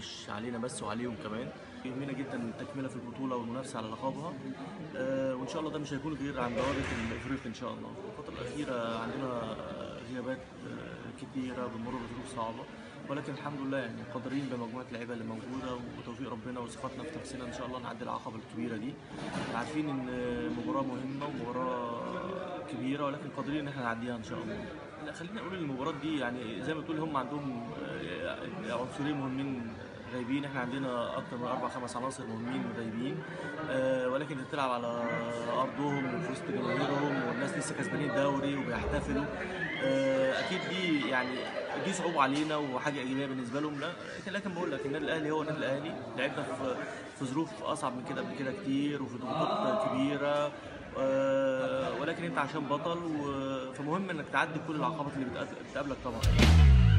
مش علينا بس وعليهم كمان يهمنا جدا التكمله في البطوله والمنافسه على لقبها آه، وان شاء الله ده مش هيكون غير عن بوابه الافريقي ان شاء الله الفتره الاخيره عندنا غيابات آه، كتيره بنمر بظروف صعبه ولكن الحمد لله يعني قادرين بمجموعه اللعيبه اللي موجوده وتوفيق ربنا وثقتنا في نفسنا ان شاء الله نعدي العقبه الكبيره دي عارفين ان مباراه مهمه ومباراه كبيره ولكن قادرين ان احنا نعديها ان شاء الله لا خليني اقول المباراه دي يعني زي ما تقول هم عندهم آه، عنصرين مهمين غايبين احنا عندنا اكتر من اربع خمس عناصر مهمين غايبين آه ولكن انت بتلعب على ارضهم وفي وسط جماهيرهم والناس لسه كسبانين الدوري وبيحتفلوا آه اكيد دي يعني دي صعوبه علينا وحاجه ايجابيه بالنسبه لهم لا لكن لكن بقول لك النادي الاهلي هو النادي الاهلي لعبنا في في ظروف اصعب من كده قبل كده كتير وفي ضغوطات كبيره آه ولكن انت عشان بطل و- فمهم انك تعدي كل العقبات اللي بتقابلك طبعا